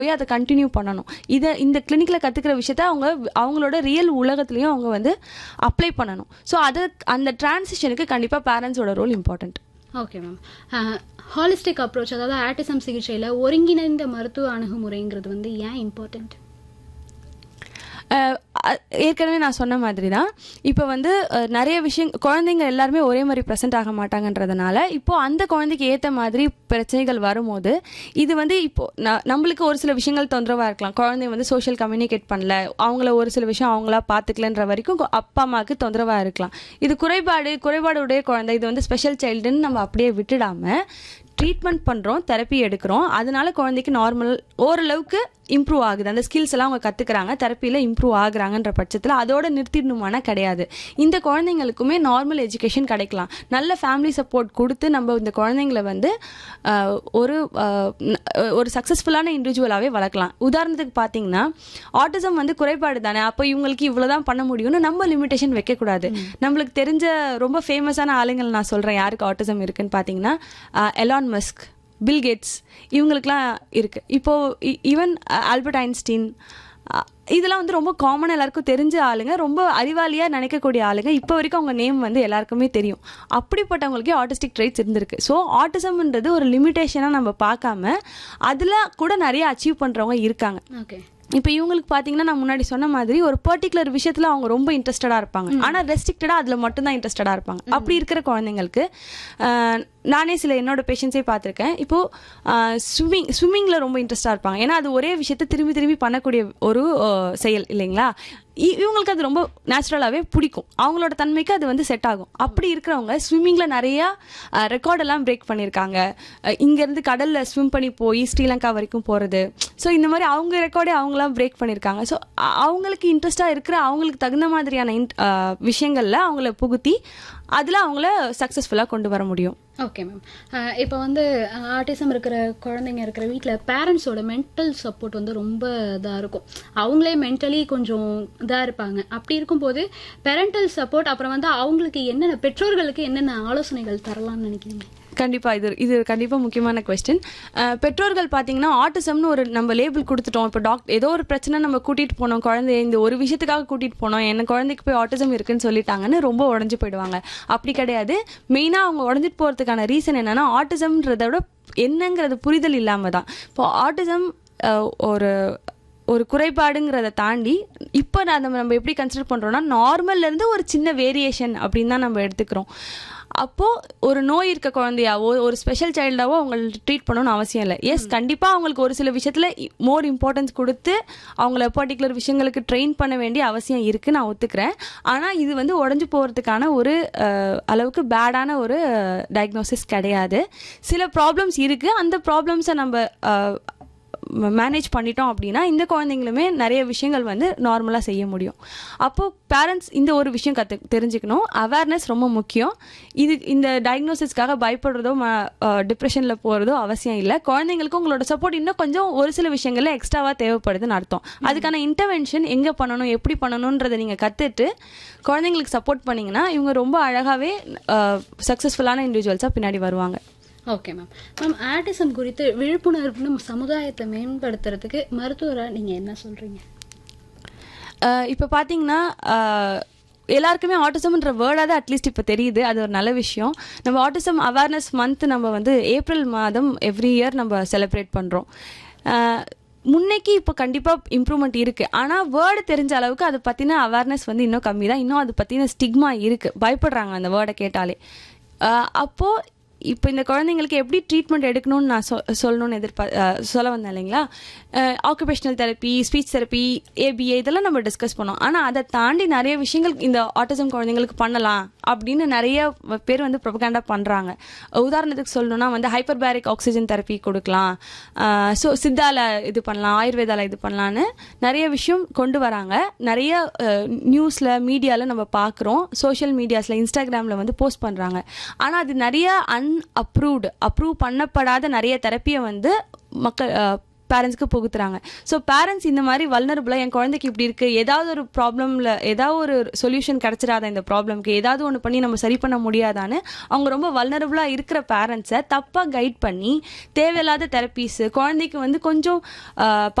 போய் அதை கண்டினியூ பண்ணணும் இதை இந்த கிளினிக்கில் கற்றுக்கிற விஷயத்த அவங்க அவங்களோட ரியல் உலகத்துலேயும் அவங்க வந்து அப்ளை பண்ணணும் ஸோ அது அந்த டிரான்சிஷனுக்கு கண்டிப்பாக பேரண்ட்ஸோட role important okay ma'am holistic approach அதாவது ஆட்டிசம் சிகிச்சையில் ஒருங்கிணைந்த மருத்துவ அணுகுமுறைங்கிறது வந்து ஏன் இம்பார்ட்டன்ட் அஹ் அ- ஏற்கனவே நான் சொன்ன மாதிரி தான் இப்போ வந்து அஹ், நிறைய விஷயம் குழந்தைங்க எல்லாருமே ஒரே மாதிரி ப்ரெசென்ட் ஆக மாட்டாங்கன்றதுனால இப்போ அந்த குழந்தைக்கு ஏற்ற மாதிரி பிரச்சனைகள் வரும்போது இது வந்து இப்போ ந- நம்மளுக்கு ஒரு சில விஷயங்கள் தொந்தரவாக இருக்கலாம் குழந்தை வந்து சோஷியல் கம்யூனிகேட் பண்ணல அவங்கள ஒரு சில விஷயம் அவங்களா பார்த்துக்கலன்ற வரைக்கும் கொ- அப்பா அம்மாவுக்கு தொந்தரவாக இருக்கலாம் இது குறைபாடு குறைபாடு உடைய குழந்தை இது வந்து ஸ்பெஷல் சைல்டுன்னு நம்ம அப்படியே விட்டுடாம ட்ரீட்மெண்ட் பண்ணுறோம் தெரப்பி எடுக்கிறோம் அதனால குழந்தைக்கு நார்மல் ஓரளவுக்கு இம்ப்ரூவ் ஆகுது அந்த ஸ்கில்ஸ் எல்லாம் அவங்க கற்றுக்குறாங்க தெரப்பியில் இம்ப்ரூவ் ஆகுறாங்கன்ற பட்சத்தில் அதோட நிறுத்திடணுமானா கிடையாது இந்த குழந்தைங்களுக்குமே நார்மல் எஜுகேஷன் கிடைக்கலாம் நல்ல ஃபேமிலி சப்போர்ட் கொடுத்து நம்ம இந்த குழந்தைங்களை வந்து ஆஹ், ஒரு ஆஹ், ந- ஒரு சக்ஸஸ்ஃபுல்லான இண்டிவிஜுவலாகவே வளர்க்கலாம் உதாரணத்துக்கு பார்த்தீங்கன்னா ஆட்டிசம் வந்து குறைபாடு தானே அப்போ இவங்களுக்கு இவ்வளோதான் பண்ண முடியும்னு நம்ம லிமிடேஷன் வைக்கக்கூடாது நம்மளுக்கு தெரிஞ்ச ரொம்ப ஃபேமஸான ஆளுங்கள் நான் சொல்கிறேன் யாருக்கு ஆட்டிசம் இருக்குன்னு பார்த்தீங்கன்னா எலான் மஸ்க் பில் கேட்ஸ் இவங்களுக்குலாம் இருக்கு இப்போ ஈவன் ஆல்பர்ட் ஐன்ஸ்டீன் அஹ், இதெல்லாம் வந்து ரொம்ப காமன் எல்லாருக்கும் தெரிஞ்ச ஆளுங்க ரொம்ப அறிவாளியா நினைக்கக்கூடிய ஆளுங்க இப்போ வரைக்கும் அவங்க நேம் வந்து எல்லாருக்குமே தெரியும் அப்படிப்பட்டவங்களுக்கே ஆட்டிஸ்டிக் ட்ரைட்ஸ் இருந்திருக்கு ஸோ ஆட்டிசம்ன்றது ஒரு லிமிட்டேஷனாக நம்ம பார்க்காம அதில் கூட நிறைய அச்சீவ் பண்ணுறவங்க இருக்காங்க ஓகே இப்போ இவங்களுக்கு பார்த்தீங்கன்னா நான் முன்னாடி சொன்ன மாதிரி ஒரு பர்டிகுலர் விஷயத்தில் அவங்க ரொம்ப இன்ட்ரெஸ்டடாக இருப்பாங்க ஆனால் ரெஸ்ட்ரிக்டடாக அதில் மட்டும்தான் இன்ட்ரெஸ்டடாக இருப்பாங்க அப்படி இருக்கிற குழந்தைங்களுக்கு ஆஹ், நானே சில என்னோட பேஷண்ட்ஸே பார்த்துருக்கேன் இப்போது ஸ்விம்மிங் ஸ்விம்மிங்கில் ரொம்ப இன்ட்ரெஸ்டாக இருப்பாங்க ஏன்னா அது ஒரே விஷயத்தை திரும்பி திரும்பி பண்ணக்கூடிய ஒரு ஆஹ், செயல் இல்லைங்களா இ- இவங்களுக்கு அது ரொம்ப நேச்சுரலாகவே பிடிக்கும் அவங்களோட தன்மைக்கு அது வந்து செட் ஆகும் அப்படி இருக்கிறவங்க ஸ்விம்மிங்கில் நிறையா ரெக்கார்டெல்லாம் பிரேக் பண்ணியிருக்காங்க அஹ் இங்கேருந்து கடலில் ஸ்விம் பண்ணி போய் ஸ்ரீலங்கா வரைக்கும் போகிறது ஸோ இந்த மாதிரி அவங்க ரெக்கார்டே அவங்களாம் பிரேக் பண்ணியிருக்காங்க ஸோ அவங்களுக்கு இன்ட்ரெஸ்டாக இருக்கிற அவங்களுக்கு தகுந்த மாதிரியான இன் விஷயங்களில் அவங்கள புகுத்தி அதில் அவங்கள சக்ஸஸ்ஃபுல்லாக கொண்டு வர முடியும் ஓகே மேம் இப்போ வந்து ஆட்டிசம் இருக்கிற குழந்தைங்க இருக்கிற வீட்டில் பேரண்ட்ஸோட மென்டல் சப்போர்ட் வந்து ரொம்ப இதாக இருக்கும் அவங்களே மென்டலி கொஞ்சம் இதாக இருப்பாங்க அப்படி இருக்கும்போது பேரண்டல் சப்போர்ட் அப்புறம் வந்து அவங்களுக்கு என்னென்ன பெற்றோர்களுக்கு என்னென்ன ஆலோசனைகள் தரலாம்னு நினைக்கிறீங்க கண்டிப்பாக இது இது கண்டிப்பாக முக்கியமான கொஸ்டின் பெற்றோர்கள் பார்த்தீங்கன்னா ஆட்டிசம்னு ஒரு நம்ம லேபிள் கொடுத்துட்டோம் இப்போ டாக்டர் ஏதோ ஒரு பிரச்சனை நம்ம கூட்டிகிட்டு போனோம் குழந்தைய இந்த ஒரு விஷயத்துக்காக கூட்டிகிட்டு போனோம் என்ன குழந்தைக்கு போய் ஆட்டிசம் இருக்குன்னு சொல்லிட்டாங்கன்னு ரொம்ப உடஞ்சு போயிடுவாங்க அப்படி கிடையாது மெயினாக அவங்க உடஞ்சிட்டு போகிறதுக்கான ரீசன் என்னன்னா ஆட்டிசம்ன்றத விட என்னங்கிறது புரிதல் இல்லாமல் தான் இப்போ ஆட்டிசம் ஒரு ஒரு குறைபாடுங்கிறத தாண்டி இப்போ நான் நம்ம நம்ம எப்படி கன்சிடர் பண்ணுறோம்னா நார்மல்லேருந்து ஒரு சின்ன வேரியேஷன் அப்படின்னு தான் நம்ம எடுத்துக்கிறோம் அப்போது ஒரு நோய் இருக்க குழந்தையாவோ ஒரு ஸ்பெஷல் சைல்டாவோ அவங்களுக்கு ட்ரீட் பண்ணணும்னு அவசியம் இல்லை எஸ் கண்டிப்பாக அவங்களுக்கு ஒரு சில விஷயத்தில் மோர் இம்பார்ட்டன்ஸ் கொடுத்து அவங்கள பர்டிகுலர் விஷயங்களுக்கு ட்ரெயின் பண்ண வேண்டிய அவசியம் இருக்குது நான் ஒத்துக்கிறேன் ஆனால் இது வந்து உடஞ்சி போகிறதுக்கான ஒரு அஹ், அளவுக்கு பேடான ஒரு டயக்னோசிஸ் கிடையாது சில ப்ராப்ளம்ஸ் இருக்குது அந்த ப்ராப்ளம்ஸை நம்ம அஹ், மேனேஜ் பண்ணிட்டோம் அப்படின்னா இந்த குழந்தைங்களுமே நிறைய விஷயங்கள் வந்து நார்மலாக செய்ய முடியும் அப்போது பேரண்ட்ஸ் இந்த ஒரு விஷயம் கற்று தெரிஞ்சுக்கணும் அவேர்னஸ் ரொம்ப முக்கியம் இது இந்த டயக்னோசிஸ்க்காக பயப்படுறதோ டிப்ரெஷனில் போகிறதோ அவசியம் இல்லை குழந்தைங்களுக்கு உங்களோட சப்போர்ட் இன்னும் கொஞ்சம் ஒரு சில விஷயங்கள்ல எக்ஸ்ட்ராவாக தேவைப்படுதுன்னு அர்த்தம் அதுக்கான இன்டர்வென்ஷன் எங்கே பண்ணணும் எப்படி பண்ணணுன்றதை நீங்கள் கற்றுட்டு குழந்தைங்களுக்கு சப்போர்ட் பண்ணிங்கன்னா இவங்க ரொம்ப அழகாகவே சக்ஸஸ்ஃபுல்லான இண்டிவிஜுவல்ஸாக பின்னாடி வருவாங்க ஓகே மேம் மேம் ஆட்டிசம் குறித்து விழிப்புணர்வு நம்ம சமுதாயத்தை மேம்படுத்துறதுக்கு மருத்துவராக நீங்கள் என்ன சொல்கிறீங்க இப்போ பார்த்தீங்கன்னா அஹ், எல்லாருக்குமே ஆட்டிசம்ன்ற வேர்டாக அட்லீஸ்ட் இப்போ தெரியுது அது ஒரு நல்ல விஷயம் நம்ம ஆட்டிசம் அவேர்னஸ் மந்த் நம்ம வந்து ஏப்ரல் மாதம் எவ்ரி இயர் நம்ம செலிப்ரேட் பண்ணுறோம் முன்னைக்கு இப்போ கண்டிப்பாக இம்ப்ரூவ்மெண்ட் இருக்குது ஆனால் வேர்டு தெரிஞ்ச அளவுக்கு அதை பற்றின அவேர்னஸ் வந்து இன்னும் கம்மி தான் இன்னும் அதை பற்றின ஸ்டிக்மா இருக்குது பயப்படுறாங்க அந்த வேர்டை கேட்டாலே அஹ், அப்போ இப்போ இந்த குழந்தைங்களுக்கு எப்படி ட்ரீட்மெண்ட் எடுக்கணும்னு நான் சொ சொல்லணும்னு எதிர்பா அஹ் சொல்ல வந்தேன் இல்லைங்களா occupational therapy speech therapy ABA இதெல்லாம் நம்ம டிஸ்கஸ் பண்ணோம் ஆனால் அதை தாண்டி நிறைய விஷயங்கள் இந்த ஆட்டிசம் குழந்தைங்களுக்கு பண்ணலாம் அப்படின்னு நிறைய பேர் வந்து ப்ரொபகேண்டா பண்ணுறாங்க உதாரணத்துக்கு சொல்லணும்னா வந்து ஹைப்பர் பேரிக் ஆக்சிஜன் தெரப்பி கொடுக்கலாம் ஸோ சித்தால இது பண்ணலாம் ஆயுர்வேதால இது பண்ணலான்னு நிறைய விஷயம் கொண்டு வராங்க நிறைய நியூஸில் மீடியாவில் நம்ம பார்க்குறோம் சோஷியல் மீடியாஸில் இன்ஸ்டாகிராமில் வந்து போஸ்ட் பண்ணுறாங்க ஆனால் அது நிறைய அன்அப்ரூவ்டு அப்ரூவ் பண்ணப்படாத நிறைய தெரப்பியை வந்து மக்கள் பேரண்ட்ஸ்க்கு புகுத்துறாங்க ஸோ பேரண்ட்ஸ் இந்த மாதிரி வல்னரபுளாக என் குழந்தைக்கு இப்படி இருக்கு ஏதாவது ஒரு ப்ராப்ளம்ல ஏதாவது ஒரு சொல்யூஷன் கிடைச்சிடாத இந்த ப்ராப்ளம்க்கு ஏதாவது ஒன்று பண்ணி நம்ம சரி பண்ண முடியாதான்னு அவங்க ரொம்ப வல்னரபுளாக இருக்கிற பேரண்ட்ஸை தப்பாக கைட் பண்ணி தேவையில்லாத தெரப்பீஸ் குழந்தைக்கு வந்து கொஞ்சம் ஆஹ்,